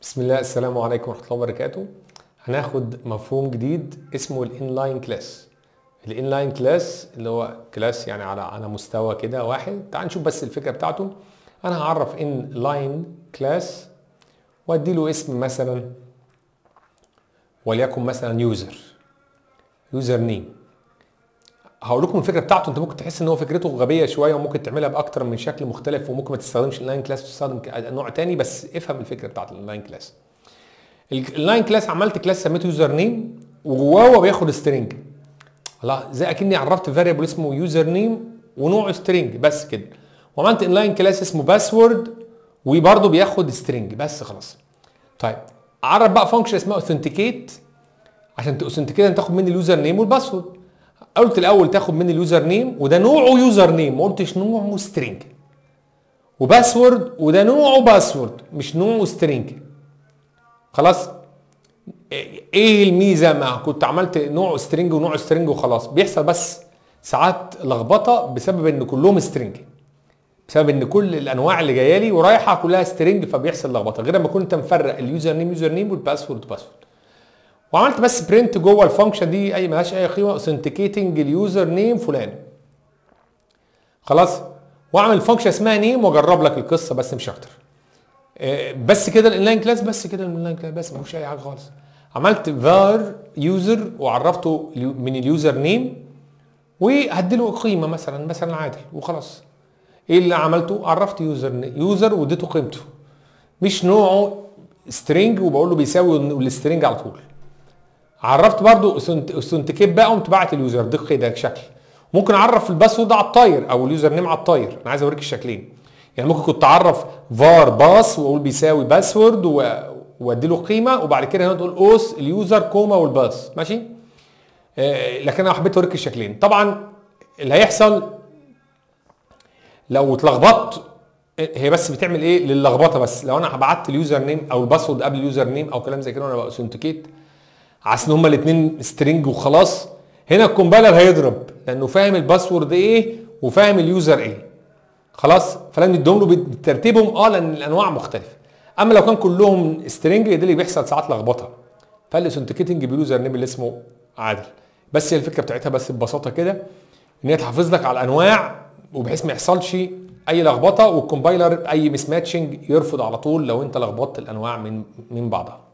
بسم الله السلام عليكم ورحمه الله وبركاته هناخد مفهوم جديد اسمه الانلاين كلاس الانلاين كلاس اللي هو كلاس يعني على على مستوى كده واحد تعال نشوف بس الفكره بتاعته انا هعرف ان لاين كلاس وادي له اسم مثلا وليكن مثلا يوزر يوزر نيم هقول لكم الفكره بتاعته انت ممكن تحس ان هو فكرته غبيه شويه وممكن تعملها باكتر من شكل مختلف وممكن ما تستخدمش اللاين كلاس وتستخدم نوع تاني بس افهم الفكره بتاعت اللاين كلاس اللاين كلاس عملت كلاس سميته يوزر نيم وجواه هو بياخد سترينج الله زي اكني عرفت فاريبل اسمه يوزر نيم ونوعه سترينج بس كده وعملت انلاين كلاس اسمه باسورد وبرضه بياخد سترينج بس خلاص طيب عرف بقى فانكشن اسمها اوثنتيكيت عشان تاوثنتيكيت تاخد مني اليوزر نيم والباسورد قلت الاول تاخد مني اليوزر نيم وده نوعه يوزر نيم ما قلتش نوعه سترينج وباسورد وده نوعه باسورد مش نوعه سترينج خلاص ايه الميزه ما كنت عملت نوع سترينج ونوع سترينج وخلاص بيحصل بس ساعات لخبطه بسبب ان كلهم سترينج بسبب ان كل الانواع اللي جايه لي ورايحه كلها سترينج فبيحصل لخبطه غير لما كنت مفرق اليوزر نيم يوزر نيم والباسورد باسورد وعملت بس برنت جوه الفانكشن دي اي ملهاش اي قيمه اوثنتيكيتنج اليوزر نيم فلان خلاص واعمل فانكشن اسمها نيم واجرب لك القصه بس مش اكتر بس كده الانلاين كلاس بس كده الانلاين كلاس بس مفيش اي حاجه خالص عملت فار يوزر وعرفته من اليوزر نيم وهديله قيمه مثلا مثلا عادل وخلاص ايه اللي عملته عرفت يوزر يوزر واديته قيمته مش نوعه سترينج وبقول له بيساوي السترينج على طول عرفت برضو اوثنتيكيت بقى قمت بعت اليوزر ده كده شكل ممكن اعرف الباسورد على الطاير او اليوزر نيم على الطاير انا عايز اوريك الشكلين يعني ممكن كنت اعرف فار باس واقول بيساوي باسورد وادي له قيمه وبعد كده هنا تقول اوس اليوزر كوما والباس ماشي آه لكن انا حبيت اوريك الشكلين طبعا اللي هيحصل لو اتلخبطت هي بس بتعمل ايه للخبطه بس لو انا بعت اليوزر نيم او الباسورد قبل اليوزر نيم او كلام زي كده وانا باوثنتيكيت عشان هما الاثنين سترينج وخلاص هنا الكومبايلر هيضرب لانه فاهم الباسورد ايه وفاهم اليوزر ايه خلاص فلازم نديهم له بترتيبهم اه لان الانواع مختلفه اما لو كان كلهم سترينج ده اللي بيحصل ساعات لخبطه فالاوثنتيكيتنج باليوزر نيم اللي اسمه عادل بس هي الفكره بتاعتها بس ببساطه كده ان هي تحافظ لك على الانواع وبحيث ما يحصلش اي لخبطه والكومبايلر اي مس ماتشنج يرفض على طول لو انت لخبطت الانواع من من بعضها